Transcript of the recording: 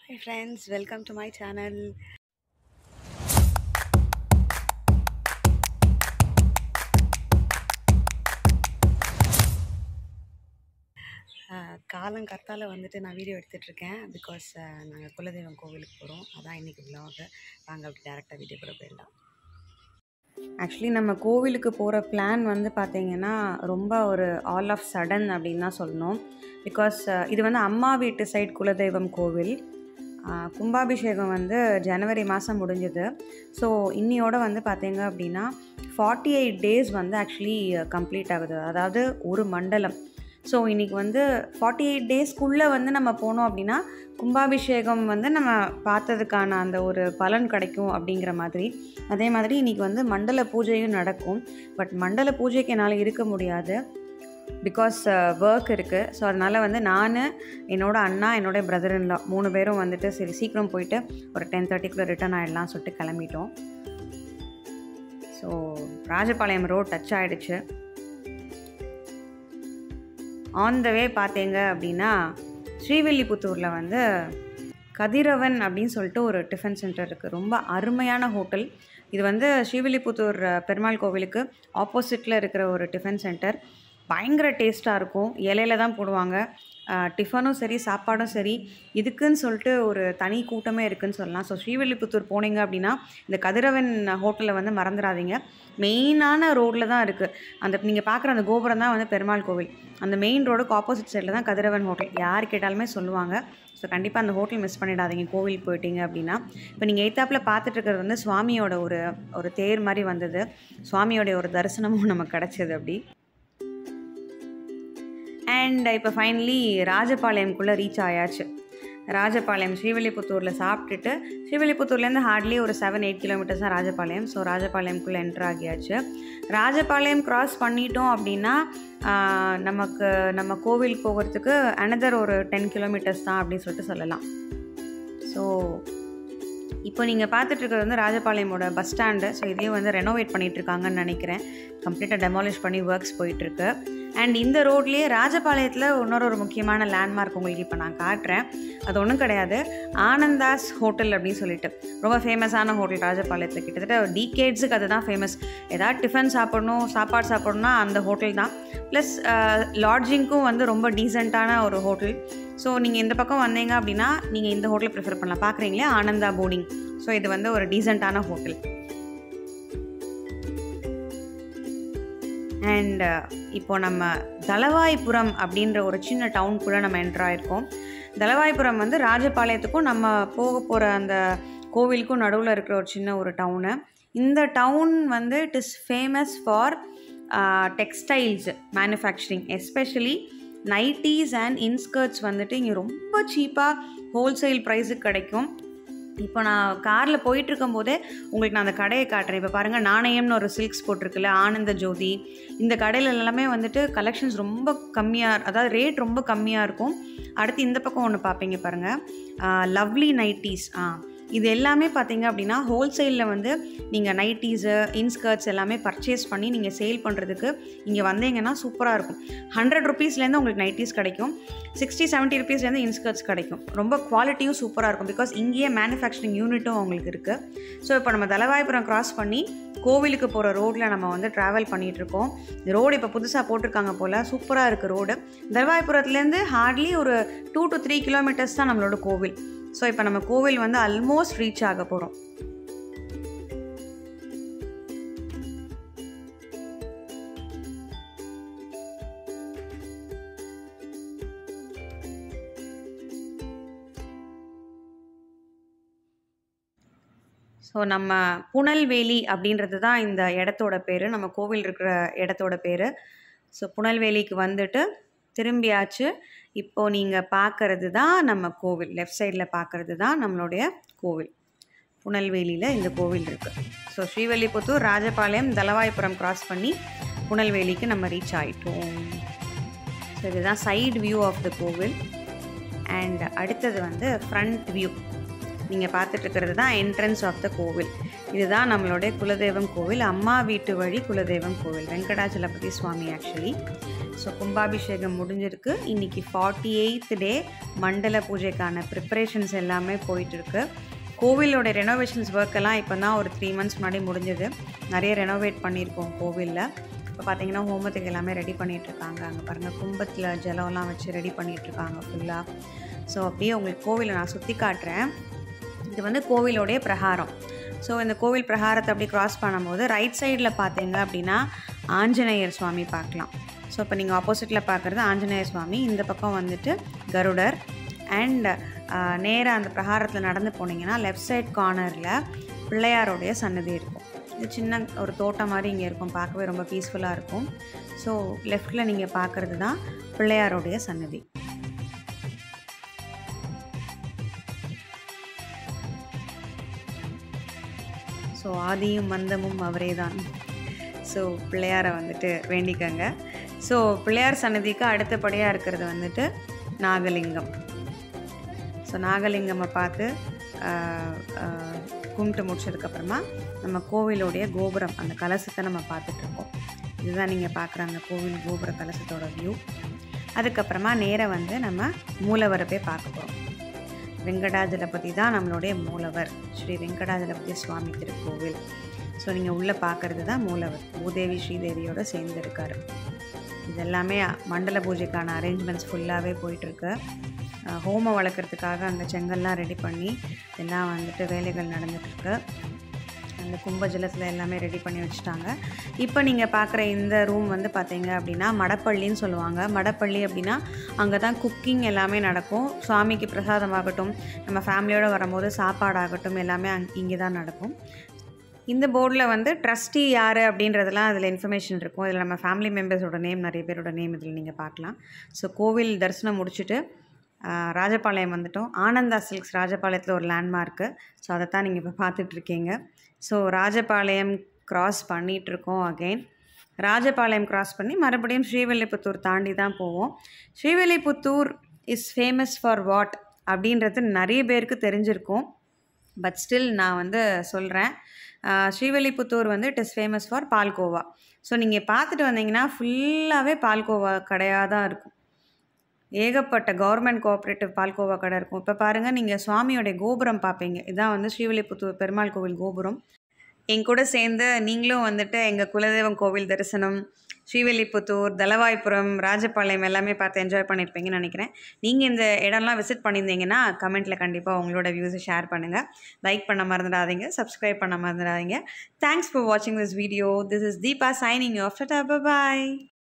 Hi friends, welcome to my channel. காலம் கர்த்தால வந்துட்டு நான் வீடியோ எடுத்துட்ருக்கேன் பிகாஸ் நாங்கள் குலதெய்வம் கோவிலுக்கு போகிறோம் அதான் இன்றைக்கி vlog வாங்க அப்படி டேரெக்டாக வீடியோக்குள்ளே போயிடலாம் ஆக்சுவலி நம்ம கோவிலுக்கு போகிற பிளான் வந்து பார்த்திங்கன்னா ரொம்ப ஒரு ஆல் ஆஃப் சடன் அப்படின்னு தான் சொல்லணும் பிகாஸ் இது வந்து அம்மா வீட்டு சைட் குலதெய்வம் கோவில் ஆஹ் கும்பாபிஷேகம் வந்து ஜனவரி மாதம் முடிஞ்சது ஸோ இன்னியோட வந்து பார்த்தீங்க அப்படின்னா ஃபார்ட்டி எயிட் டேஸ் வந்து ஆக்சுவலி கம்ப்ளீட் ஆகுது அதாவது ஒரு மண்டலம் ஸோ இன்றைக்கி வந்து ஃபார்ட்டி எயிட் டேஸ்க்குள்ளே வந்து நம்ம போனோம் அப்படின்னா கும்பாபிஷேகம் வந்து நம்ம பார்த்ததுக்கான அந்த ஒரு பலன் கிடைக்கும் அப்படிங்கிற மாதிரி அதே மாதிரி இன்றைக்கி வந்து மண்டல பூஜையும் நடக்கும் பட் மண்டல பூஜைக்கு என்னால் இருக்க முடியாது பிகாஸ் ஒர்க் இருக்குது ஸோ அதனால் வந்து நான் என்னோட அண்ணா என்னோட பிரதர் இன்லா மூணு பேரும் வந்துட்டு சரி சீக்கிரம் போயிட்டு ஒரு டென் தேர்ட்டிக்குள்ளே ரிட்டர்ன் ஆகிடலாம் சொல்லிட்டு கிளம்பிட்டோம் ஸோ ராஜபாளையம் ரோட் டச் ஆகிடுச்சு ஆன் த வே பார்த்தீங்க அப்படின்னா ஸ்ரீவில்லிபுத்தூரில் வந்து கதிரவன் அப்படின்னு சொல்லிட்டு ஒரு டிஃபன் சென்டர் இருக்குது ரொம்ப அருமையான ஹோட்டல் இது வந்து ஸ்ரீவில்லிபுத்தூர் அஹ், பெருமாள் கோவிலுக்கு ஆப்போசிட்டில் இருக்கிற ஒரு டிஃபன் சென்டர் பயங்கர டேஸ்ட்டாக இருக்கும் இலையில தான் போடுவாங்க அஹ், டிஃபனும் சரி சாப்பாடும் சரி இதுக்குன்னு சொல்லிட்டு ஒரு தனி கூட்டமே இருக்குன்னு சொல்லலாம் ஸோ ஸ்ரீவில்லிபுத்தூர் போனீங்க அப்படின்னா இந்த கதிரவன் ஹோட்டலை வந்து மறந்துடாதீங்க மெயினான ரோட்டில் தான் இருக்குது அந்த நீங்கள் பார்க்குற அந்த கோபுரம் தான் வந்து பெருமாள் கோவில் அந்த மெயின் ரோடுக்கு ஆப்போசிட் சைடில் தான் கதிரவன் ஹோட்டல் யார் கேட்டாலுமே சொல்லுவாங்க ஸோ கண்டிப்பாக அந்த ஹோட்டல் மிஸ் பண்ணிடாதீங்க கோவிலுக்கு போயிட்டீங்க அப்படின்னா இப்போ நீங்கள் எய்த்தாப்பில் பார்த்துட்டு இருக்கிறது வந்து சுவாமியோட ஒரு ஒரு தேர் மாதிரி வந்தது சுவாமியோடைய ஒரு தரிசனமும் நமக்கு கிடச்சிது அப்படி அண்ட் இப்போ ஃபைனலி ராஜபாளையம்குள்ளே ரீச் ஆயாச்சு ராஜபாளையம் ஸ்ரீவில்லிபுத்தூரில் சாப்பிட்டுட்டு ஸ்ரீவில்லிபுத்தூர்லேருந்து ஹார்ட்லி ஒரு செவன் எயிட் கிலோமீட்டர்ஸ் தான் ராஜபாளையம் ஸோ ராஜபாளையம்குள்ளே என்ட்ரு ஆகியாச்சு ராஜபாளையம் கிராஸ் பண்ணிட்டோம் அப்படின்னா ஆஹ், நமக்கு நம்ம கோவில் போகிறதுக்கு அனதர் ஒரு டென் கிலோமீட்டர்ஸ் தான் அப்படின்னு சொல்லிட்டு சொல்லலாம் ஸோ இப்போ நீங்கள் பார்த்துட்டு இருக்கிறது வந்து ராஜபாளையமோட பஸ் ஸ்டாண்டு ஸோ இதையும் வந்து ரெனோவேட் பண்ணிட்டு இருக்காங்கன்னு நினைக்கிறேன் கம்ப்ளீட்டாக டெமாலிஷ் பண்ணி ஒர்க்ஸ் போயிட்டுருக்கு அண்ட் இந்த ரோட்லேயே ராஜபாளையத்தில் இன்னொரு ஒரு முக்கியமான லேண்ட்மார்க் உங்களுக்கு இப்போ நான் காட்டுறேன் அது ஒன்றும் கிடையாது ஆனந்தாஸ் ஹோட்டல் அப்படின்னு சொல்லிட்டு ரொம்ப ஃபேமஸான ஹோட்டல் ராஜபாளையத்தில் கிட்டத்தட்ட டிகேட்ஸுக்கு அதுதான் ஃபேமஸ் ஏதாவது டிஃபன் சாப்பிடணும் சாப்பாடு சாப்பிடணும்னா அந்த ஹோட்டல் தான் ப்ளஸ் லாட்ஜிங்க்கும் வந்து ரொம்ப டீசெண்டான ஒரு ஹோட்டல் ஸோ நீங்கள் இந்த பக்கம் வந்தீங்க அப்படின்னா நீங்கள் இந்த ஹோட்டலை ப்ரிஃபர் பண்ணலாம் பார்க்குறீங்களே ஆனந்தா போர்டிங் ஸோ இது வந்து ஒரு டீசெண்டான ஹோட்டல் அண்ட் இப்போ நம்ம தலவாய்புரம் அப்படின்ற ஒரு சின்ன டவுனுக்குள்ளே நம்ம என்ட்ரு ஆயிருக்கோம் தலவாய்புரம் வந்து ராஜபாளையத்துக்கும் நம்ம போக போகிற அந்த கோவிலுக்கும் நடுவில் இருக்கிற ஒரு சின்ன ஒரு டவுனு இந்த டவுன் வந்து it is famous for textiles manufacturing especially nighties and inskirts வந்துட்டு இங்கே ரொம்ப சீப்பாக ஹோல்சேல் ப்ரைஸுக்கு கிடைக்கும் இப்போ நான் காரில் போயிட்டு இருக்கும்போதே உங்களுக்கு நான் அந்த கடையை காட்டுறேன் இப்போ பாருங்கள் நாணயம்னு ஒரு சில்க்ஸ் போட்டிருக்குல்ல ஆனந்த ஜோதி இந்த கடையில் எல்லாமே வந்துட்டு கலெக்ஷன்ஸ் ரொம்ப கம்மியாக அதாவது ரேட் ரொம்ப கம்மியாக இருக்கும் அடுத்து இந்த பக்கம் ஒன்று பார்ப்பீங்க பாருங்கள் லவ்லி நைட்டிஸ் ஆ இது எல்லாமே பார்த்தீங்க அப்படின்னா ஹோல்சேலில் வந்து நீங்கள் நைட்டிஸு இன்ஸ்கர்ட்ஸ் எல்லாமே பர்ச்சேஸ் பண்ணி நீங்கள் சேல் பண்ணுறதுக்கு இங்கே வந்தீங்கன்னா சூப்பராக இருக்கும் ஹண்ட்ரட் ருபீஸ்லேருந்து உங்களுக்கு நைட்டிஸ் கிடைக்கும் சிக்ஸ்டி செவன்ட்டி ருபீஸ்லேருந்து இன்ஸ்கர்ட்ஸ் கிடைக்கும் ரொம்ப குவாலிட்டியும் சூப்பராக இருக்கும் பிகாஸ் இங்கேயே மேனுஃபேக்சரிங் யூனிட்டும் அவங்களுக்கு இருக்குது ஸோ இப்போ நம்ம தலவாய்புரம் கிராஸ் பண்ணி கோவிலுக்கு போகிற ரோட்டில் நம்ம வந்து ட்ராவல் பண்ணிகிட்ருக்கோம் ரோடு இப்போ புதுசாக போட்டிருக்காங்க போல் சூப்பராக இருக்குது ரோடு தலவாய்புரத்துலேருந்து ஹார்ட்லி ஒரு டூ டு த்ரீ கிலோமீட்டர்ஸ் தான் நம்மளோட கோவில் ஸோ இப்போ நம்ம கோவில் வந்து ஆல்மோஸ்ட் ரீச் ஆக போகிறோம் ஸோ நம்ம புனல்வேலி அப்படின்றது தான் இந்த இடத்தோட பேர் நம்ம கோவில் இருக்கிற இடத்தோட பேர் ஸோ புனல்வேலிக்கு வந்துட்டு திரும்பியாச்சு இப்போது நீங்கள் பார்க்கறது தான் நம்ம கோவில் லெஃப்ட் சைடில் பார்க்கறது தான் நம்மளுடைய கோவில் புனல்வேலியில் இந்த கோவில் இருக்குது ஸோ ஸ்ரீவல்லிபுத்தூர் ராஜபாளையம் தலவாய்புரம் கிராஸ் பண்ணி புனல்வேலிக்கு நம்ம ரீச் ஆகிட்டோம் ஸோ இதுதான் சைடு வியூ ஆஃப் த கோவில் அண்ட் அடுத்தது வந்து ஃப்ரண்ட் வியூ நீங்கள் பார்த்துட்டு இருக்கிறது தான் என்ட்ரன்ஸ் ஆஃப் த கோவில் இதுதான் நம்மளுடைய குலதெய்வம் கோவில் அம்மா வீட்டு வழி குலதெய்வம் கோவில் வெங்கடாச்சலபதி சுவாமி ஆக்சுவலி ஸோ கும்பாபிஷேகம் முடிஞ்சிருக்கு இன்றைக்கி ஃபார்ட்டி எயித் டே மண்டல பூஜைக்கான ப்ரிப்பரேஷன்ஸ் எல்லாமே போயிட்டுருக்கு கோவிலோட ரெனோவேஷன்ஸ் ஒர்க்கெல்லாம் இப்போ தான் ஒரு த்ரீ மந்த்ஸ் முன்னாடி முடிஞ்சது நிறைய ரெனோவேட் பண்ணியிருக்கோம் கோவிலில் இப்போ பார்த்தீங்கன்னா ஹோமத்துக்கு எல்லாமே ரெடி பண்ணிகிட்ருக்காங்க அங்கே பாருங்கள் கும்பத்தில் ஜலம்லாம் வச்சு ரெடி பண்ணிகிட்ருக்காங்க ஃபுல்லாக ஸோ அப்படியே உங்களுக்கு கோவிலை நான் சுற்றி காட்டுறேன் இது வந்து கோவிலோடைய பிரகாரம் ஸோ இந்த கோவில் பிரகாரத்தை அப்படி கிராஸ் பண்ணும்போது ரைட் சைடில் பார்த்தீங்க அப்படின்னா ஆஞ்சநேயர் சுவாமி பார்க்கலாம் ஸோ இப்போ நீங்கள் ஆப்போசிட்டில் பார்க்குறது ஆஞ்சநேயர் சுவாமி இந்த பக்கம் வந்துட்டு கருடர் அண்ட் நேராக அந்த பிரகாரத்தில் நடந்து போனீங்கன்னா லெஃப்ட் சைட் கார்னரில் பிள்ளையாரோடைய சன்னதி இருக்கும் இது சின்ன ஒரு தோட்டம் மாதிரி இங்கே இருக்கும் பார்க்கவே ரொம்ப பீஸ்ஃபுல்லாக இருக்கும் ஸோ லெஃப்டில் நீங்கள் பார்க்குறது தான் பிள்ளையாரோடைய சன்னதி ஸோ ஆதியும் மந்தமும் அவரே தான் ஸோ பிள்ளையாரை வந்துட்டு வேண்டிக்கங்க ஸோ பிள்ளையார் சன்னதிக்கு அடுத்தபடியாக இருக்கிறது வந்துட்டு நாகலிங்கம் ஸோ நாகலிங்கம்மை பார்த்து கும்பிட்டு முடிச்சதுக்கப்புறமா நம்ம கோவிலுடைய கோபுரம் அந்த கலசத்தை நம்ம பார்த்துட்ருக்கோம் இதுதான் நீங்கள் பார்க்குற அந்த கோவில் கோபுர கலசத்தோட வியூ அதுக்கப்புறமா நேராக வந்து நம்ம மூலவரை போய் பார்க்க போகிறோம் வெங்கடாஜலபதி தான் நம்மளுடைய மூலவர் ஸ்ரீ வெங்கடாஜலபதி சுவாமி திருக்கோவில் ஸோ நீங்கள் உள்ளே பார்க்குறது தான் மூலவர் பூதேவி ஸ்ரீதேவியோடு சேர்ந்து இருக்கார் இதெல்லாமே மண்டல பூஜைக்கான அரேஞ்ச்மெண்ட்ஸ் ஃபுல்லாகவே போயிட்டுருக்கு ஹோமம் வளர்க்குறதுக்காக அந்த செங்கல்லாம் ரெடி பண்ணி எல்லாம் வந்துட்டு வேலைகள் நடந்துகிட்ருக்கு அந்த கும்ப ஜலத்தில் எல்லாமே ரெடி பண்ணி வச்சுட்டாங்க இப்போ நீங்கள் பார்க்குற இந்த ரூம் வந்து பார்த்தீங்க அப்படின்னா மடப்பள்ளின்னு சொல்லுவாங்க மடப்பள்ளி அப்படின்னா அங்கே தான் குக்கிங் எல்லாமே நடக்கும் சுவாமிக்கு பிரசாதமாகட்டும் நம்ம ஃபேமிலியோடு வரும்போது சாப்பாடாகட்டும் எல்லாமே அங் இங்கே தான் நடக்கும் இந்த போர்டில் வந்து ட்ரஸ்டி யார் அப்படின்றதெல்லாம் அதில் இன்ஃபர்மேஷன் இருக்கும் இதில் நம்ம ஃபேமிலி மெம்பர்ஸோட நேம் நிறைய பேரோட நேம் இதில் நீங்கள் பார்க்கலாம் ஸோ கோவில் தரிசனம் முடிச்சுட்டு ராஜபாளையம் வந்துட்டோம் ஆனந்தா சில்க்ஸ் ராஜபாளையத்தில் ஒரு லேண்ட்மார்க்கு ஸோ அதை தான் நீங்கள் இப்போ பார்த்துட்ருக்கீங்க ஸோ ராஜபாளையம் க்ராஸ் பண்ணிகிட்ருக்கோம் அகெயின் ராஜபாளையம் க்ராஸ் பண்ணி மறுபடியும் ஸ்ரீவில்லிபுத்தூர் தாண்டி தான் போவோம் Srivilliputhur is famous for what அப்படின்றது நிறைய பேருக்கு தெரிஞ்சிருக்கும் பட் ஸ்டில் நான் வந்து சொல்கிறேன் ஸ்ரீவில்லிபுத்தூர் வந்து it is famous for palkova so நீங்கள் பார்த்துட்டு வந்தீங்கன்னா ஃபுல்லாகவே பால்கோவா கடையாக தான் இருக்கும் ஏகப்பட்ட கவர்மெண்ட் கோஆப்ரேட்டிவ் பால்கோவா கடை இருக்கும் இப்போ பாருங்கள் நீங்கள் சுவாமியோடைய கோபுரம் பார்ப்பீங்க இதான் வந்து ஸ்ரீவில்லிபுத்தூர் பெருமாள் கோவில் கோபுரம் என் கூட சேர்ந்து நீங்களும் வந்துட்டு எங்கள் குலதெய்வம் கோவில் தரிசனம் ஸ்ரீவில்லிபுத்தூர் தலவாய்புரம் ராஜபாளையம் எல்லாமே பார்த்து என்ஜாய் பண்ணியிருப்பீங்கன்னு நினைக்கிறேன் நீங்கள் இந்த இடம்லாம் விசிட் பண்ணியிருந்தீங்கன்னா கமெண்ட்டில் கண்டிப்பாக உங்களோட வியூஸை ஷேர் பண்ணுங்கள் லைக் பண்ண மறந்துடாதீங்க சப்ஸ்கிரைப் பண்ண மறந்துடாதீங்க தேங்க்ஸ் ஃபார் வாட்சிங் this video this is Deepa signing off tata bye